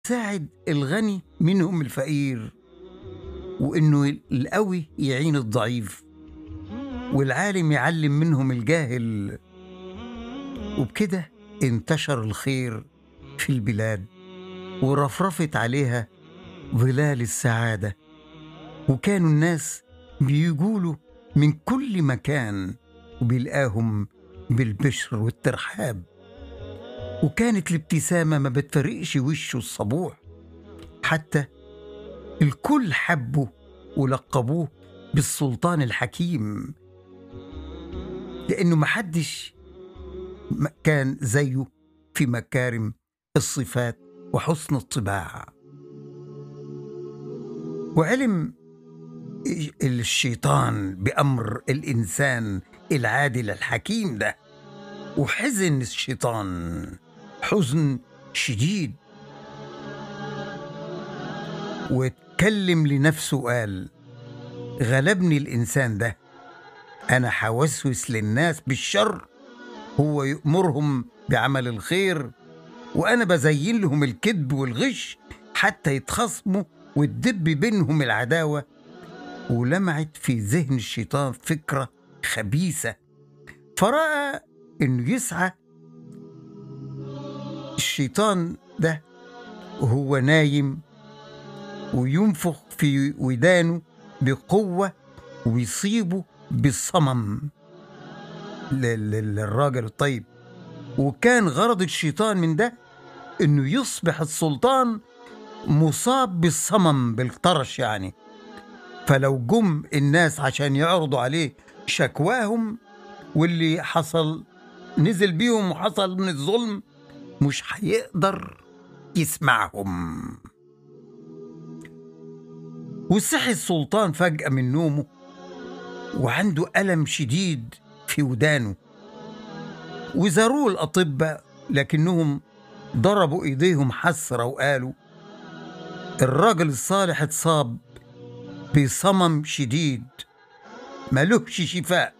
ساعد الغني منهم الفقير وإنه القوي يعين الضعيف والعالم يعلم منهم الجاهل وبكده انتشر الخير في البلاد ورفرفت عليها ظلال السعادة وكانوا الناس بيقولوا من كل مكان وبيلقاهم بالبشر والترحاب وكانت الابتسامة ما بتفرقش وشه الصبوح حتى الكل حبه ولقبوه بالسلطان الحكيم لأنه محدش م- كان زيه في مكارم الصفات وحسن الطباع وعلم الشيطان بأمر الإنسان العادل الحكيم ده وحزن الشيطان حزن شديد واتكلم لنفسه قال غلبني الإنسان ده أنا حوسوس للناس بالشر هو يأمرهم بعمل الخير وأنا بزين لهم الكذب والغش حتى يتخاصموا وتدب بينهم العداوة ولمعت في ذهن الشيطان فكرة خبيثة فرأى إنه يسعى الشيطان ده وهو نايم وينفخ في ودانه بقوة ويصيبه بالصمم لل- لل- للراجل الطيب وكان غرض الشيطان من ده انه يصبح السلطان مصاب بالصمم بالطرش يعني فلو جم الناس عشان يعرضوا عليه شكواهم واللي حصل نزل بيهم وحصل من الظلم مش هيقدر يسمعهم وصحي السلطان فجأة من نومه وعنده ألم شديد في ودانه وزاروه الأطباء لكنهم ضربوا إيديهم حسرة وقالوا الراجل الصالح اتصاب بصمم شديد ملوش شفاء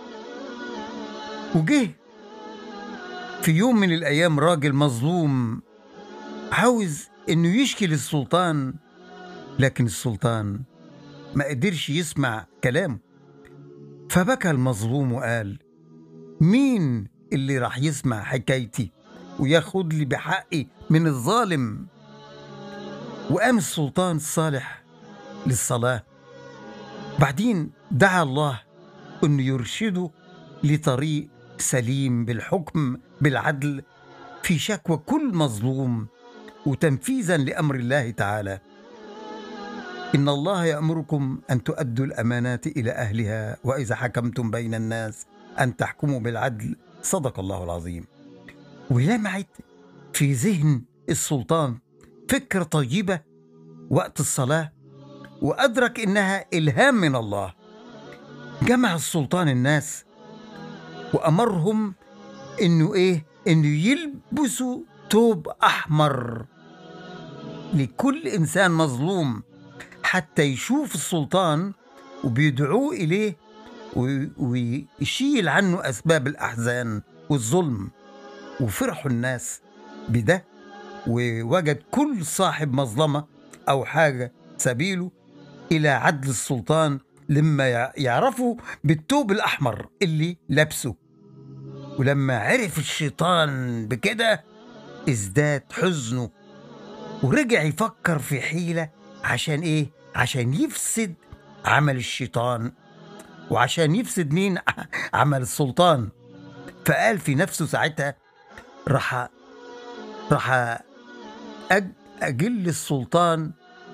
وجه في يوم من الأيام راجل مظلوم عاوز إنه يشكي للسلطان لكن السلطان ما قدرش يسمع كلامه فبكى المظلوم وقال مين اللي راح يسمع حكايتي وياخد لي بحقي من الظالم وقام السلطان الصالح للصلاة بعدين دعا الله أنه يرشده لطريق سليم بالحكم بالعدل في شكوى كل مظلوم وتنفيذا لأمر الله تعالى إن الله يأمركم أن تؤدوا الأمانات إلى أهلها وإذا حكمتم بين الناس أن تحكموا بالعدل صدق الله العظيم ولمعت في ذهن السلطان فكرة طيبة وقت الصلاة وأدرك إنها إلهام من الله جمع السلطان الناس وأمرهم إنه إيه إنه يلبسوا توب أحمر لكل إنسان مظلوم حتى يشوف السلطان وبيدعوه إليه وي- ويشيل عنه أسباب الأحزان والظلم وفرحوا الناس بده ووجد كل صاحب مظلمة أو حاجة سبيله إلى عدل السلطان لما يع- يعرفوا بالثوب الأحمر اللي لابسه ولما عرف الشيطان بكده ازداد حزنه ورجع يفكر في حيلة عشان إيه؟ عشان يفسد عمل الشيطان وعشان يفسد مين عمل السلطان فقال في نفسه ساعتها راح راح أج أجل السلطان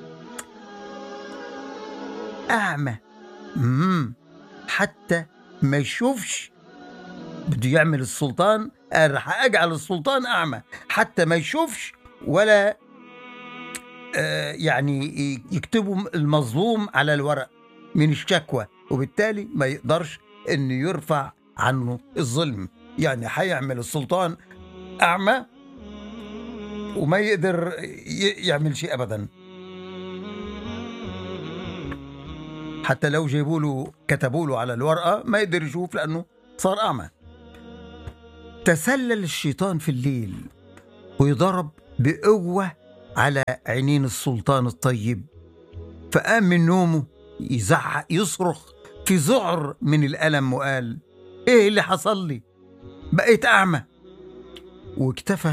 أعمى مم. حتى ما يشوفش بده يعمل السلطان قال راح أجعل السلطان أعمى حتى ما يشوفش ولا آه، يعني ي- يكتبوا المظلوم على الورق من الشكوى وبالتالي ما يقدرش انه يرفع عنه الظلم يعني هيعمل السلطان اعمى وما يقدر ي- يعمل شيء ابدا حتى لو جابوا له كتبوا له على الورقه ما يقدر يشوف لانه صار اعمى تسلل الشيطان في الليل ويضرب بقوه على عينين السلطان الطيب فقام من نومه يزعق يصرخ في ذعر من الألم وقال إيه اللي حصل لي بقيت أعمى واكتفى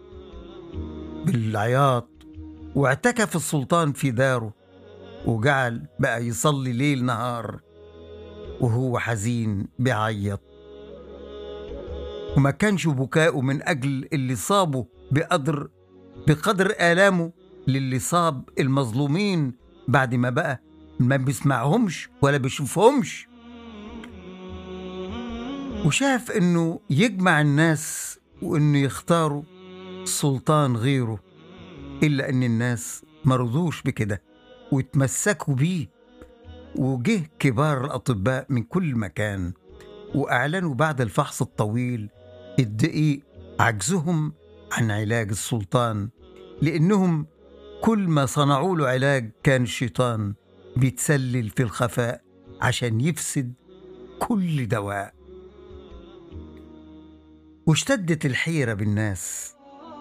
بالعياط واعتكف السلطان في داره وجعل بقى يصلي ليل نهار وهو حزين بيعيط وما كانش بكاؤه من أجل اللي صابه بقدر بقدر آلامه للي صاب المظلومين بعد ما بقى ما بيسمعهمش ولا بيشوفهمش وشاف انه يجمع الناس وانه يختاروا سلطان غيره الا ان الناس مرضوش بكده وتمسكوا بيه وجه كبار الاطباء من كل مكان واعلنوا بعد الفحص الطويل الدقيق عجزهم عن علاج السلطان لانهم كل ما صنعوا له علاج كان الشيطان بيتسلل في الخفاء عشان يفسد كل دواء واشتدت الحيرة بالناس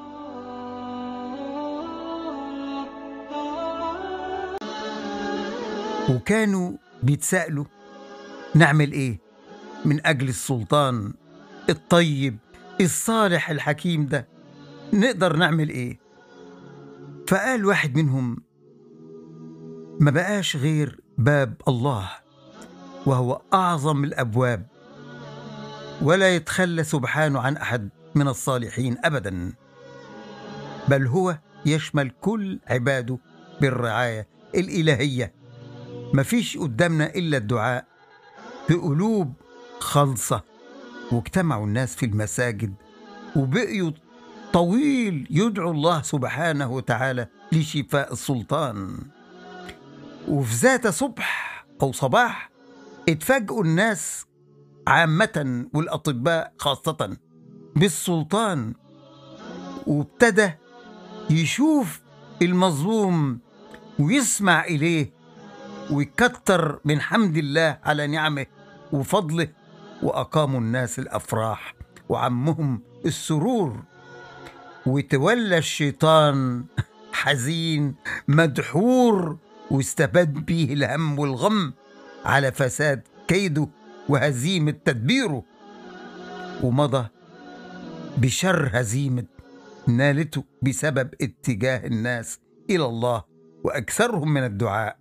وكانوا بيتسألوا نعمل ايه من أجل السلطان الطيب الصالح الحكيم ده نقدر نعمل ايه فقال واحد منهم ما بقاش غير باب الله وهو أعظم الأبواب ولا يتخلى سبحانه عن أحد من الصالحين أبدا بل هو يشمل كل عباده بالرعاية الإلهية مفيش قدامنا إلا الدعاء بقلوب خالصة واجتمعوا الناس في المساجد وبقيوا طويل يدعو الله سبحانه وتعالى لشفاء السلطان وفي ذات صبح أو صباح اتفاجئوا الناس عامة والأطباء خاصة بالسلطان وابتدى يشوف المظلوم ويسمع إليه ويكتر من حمد الله على نعمه وفضله وأقاموا الناس الأفراح وعمهم السرور وتولى الشيطان حزين مدحور واستبد به الهم والغم على فساد كيده وهزيمة تدبيره ومضى بشر هزيمة نالته بسبب اتجاه الناس إلى الله وأكثرهم من الدعاء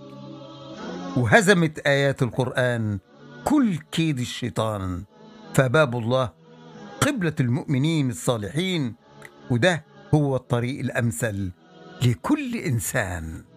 وهزمت آيات القرآن كل كيد الشيطان فباب الله قبلة المؤمنين الصالحين وده هو الطريق الأمثل لكل إنسان